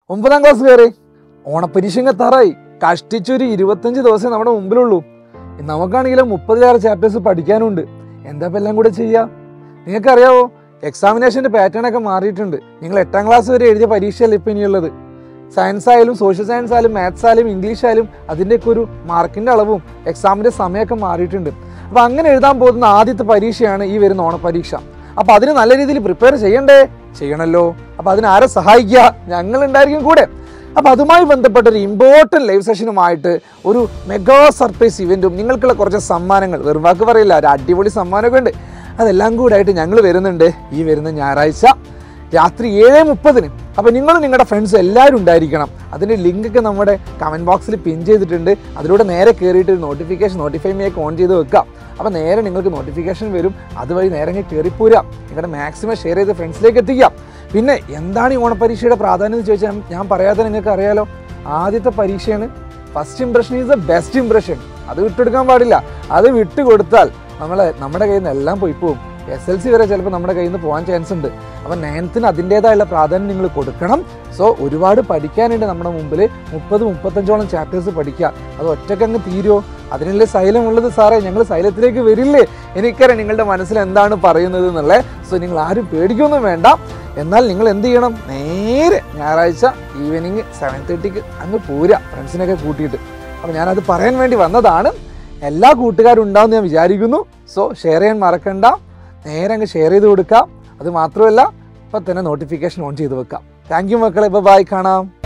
ഒമ്പതാം ക്ലാസ് കയറി ഓണപ്പരീക്ഷ എത്താറായി കഷ്ടിച്ചൊരു ഇരുപത്തഞ്ച് ദിവസം നമ്മുടെ മുമ്പിലുള്ളൂ നമുക്കാണെങ്കിലും മുപ്പതിലേറെ ചാപ്റ്റേഴ്സ് പഠിക്കാനുണ്ട് എന്താ ഇപ്പം എല്ലാം കൂടെ ചെയ്യുക നിങ്ങൾക്കറിയാവോ എക്സാമിനേഷൻ്റെ പാറ്റേൺ ഒക്കെ മാറിയിട്ടുണ്ട് നിങ്ങൾ എട്ടാം ക്ലാസ് വരെ എഴുതിയ പരീക്ഷയല്ല ഇപ്പം ഇനിയുള്ളത് സയൻസ് ആയാലും സോഷ്യൽ സയൻസ് ആയാലും മാത്സ് ആയാലും ഇംഗ്ലീഷ് ആയാലും അതിൻ്റെയൊക്കെ ഒരു മാർക്കിൻ്റെ അളവും എക്സാമിൻ്റെ സമയമൊക്കെ മാറിയിട്ടുണ്ട് അപ്പോൾ അങ്ങനെ എഴുതാൻ പോകുന്ന ആദ്യത്തെ പരീക്ഷയാണ് ഈ വരുന്ന ഓണപരീക്ഷ അപ്പോൾ അതിന് നല്ല രീതിയിൽ പ്രിപ്പയർ ചെയ്യണ്ടേ ചെയ്യണമല്ലോ അപ്പോൾ അതിന് ആരെ സഹായിക്കുക ഞങ്ങൾ ഉണ്ടായിരിക്കും കൂടെ അപ്പോൾ അതുമായി ബന്ധപ്പെട്ട ഒരു ഇമ്പോർട്ടൻറ്റ് ലൈവ് സെഷനുമായിട്ട് ഒരു മെഗാ സർപ്രൈസ് ഇവൻറ്റും നിങ്ങൾക്കുള്ള കുറച്ച് സമ്മാനങ്ങൾ വെറും വാക്ക് പറയില്ല ഒരു അടിപൊളി സമ്മാനമൊക്കെ ഉണ്ട് അതെല്ലാം കൂടെ ആയിട്ട് ഞങ്ങൾ വരുന്നുണ്ട് ഈ വരുന്ന ഞായറാഴ്ച രാത്രി ഏഴ് മുപ്പതിന് അപ്പോൾ നിങ്ങളും നിങ്ങളുടെ ഫ്രണ്ട്സ് എല്ലാവരും ഉണ്ടായിരിക്കണം അതിൻ്റെ ലിങ്കൊക്കെ നമ്മുടെ കമൻറ്റ് ബോക്സിൽ പിൻ ചെയ്തിട്ടുണ്ട് അതിലൂടെ നേരെ കയറിയിട്ട് ഒരു നോട്ടിഫിക്കേഷൻ നോട്ടിഫൈ മേ ഓൺ ചെയ്ത് വെക്കാം അപ്പോൾ നേരെ നിങ്ങൾക്ക് നോട്ടിഫിക്കേഷൻ വരും അതുവഴി നേരെ അങ്ങ് കയറിപ്പോരാം നിങ്ങളുടെ മാക്സിമം ഷെയർ ചെയ്ത് ഫ്രണ്ട്സിലേക്ക് എത്തിക്കാം പിന്നെ എന്താണ് ഈ ഓണപരീക്ഷയുടെ പ്രാധാന്യം എന്ന് ചോദിച്ചാൽ ഞാൻ പറയാതെ നിങ്ങൾക്ക് അറിയാലോ ആദ്യത്തെ പരീക്ഷയാണ് first impression is the best impression അത് വിട്ടെടുക്കാൻ പാടില്ല അത് വിട്ടുകൊടുത്താൽ നമ്മളെ നമ്മുടെ കയ്യിൽ നിന്ന് എല്ലാം പോയി പോകും എസ് എൽ സി വരെ ചിലപ്പോൾ നമ്മുടെ കയ്യിൽ നിന്ന് പോകാൻ ചാൻസ് ഉണ്ട് അപ്പം നയൻത്തിന് അതിൻ്റേതായുള്ള പ്രാധാന്യം നിങ്ങൾ കൊടുക്കണം സോ ഒരുപാട് പഠിക്കാനുണ്ട് നമ്മുടെ മുമ്പിൽ മുപ്പത് മുപ്പത്തഞ്ചോളം ചാപ്റ്റേഴ്സ് പഠിക്കുക അത് ഒറ്റക്കങ്ങ് തീരുമോ അതിനല്ലേ സൈലം ഉള്ളത് സാറേ ഞങ്ങൾ സൈലത്തിലേക്ക് വരില്ലേ എനിക്കറിയാം നിങ്ങളുടെ മനസ്സിൽ എന്താണ് പറയുന്നത് എന്നുള്ളത് സോ നിങ്ങൾ ആരും പേടിക്കൊന്നും വേണ്ട എന്നാൽ നിങ്ങൾ എന്ത് ചെയ്യണം നേരെ ഞായറാഴ്ച ഈവനിങ് സെവൻ തേർട്ടിക്ക് അങ്ങ് പോരുക ഫ്രണ്ട്സിനെയൊക്കെ കൂട്ടിയിട്ട് അപ്പോൾ ഞാനത് പറയാൻ വേണ്ടി വന്നതാണ് എല്ലാ കൂട്ടുകാരും ഉണ്ടാവും ഞാൻ വിചാരിക്കുന്നു സോ ഷെയർ ചെയ്യാൻ മറക്കണ്ട നേരെ അങ്ങ് ഷെയർ ചെയ്ത് കൊടുക്കാം അത് മാത്രമല്ല ഇപ്പം തന്നെ നോട്ടിഫിക്കേഷൻ ഓൺ ചെയ്ത് വെക്കാം താങ്ക് യു മക്കളെ ഇപ്പോൾ ബൈ കാണാം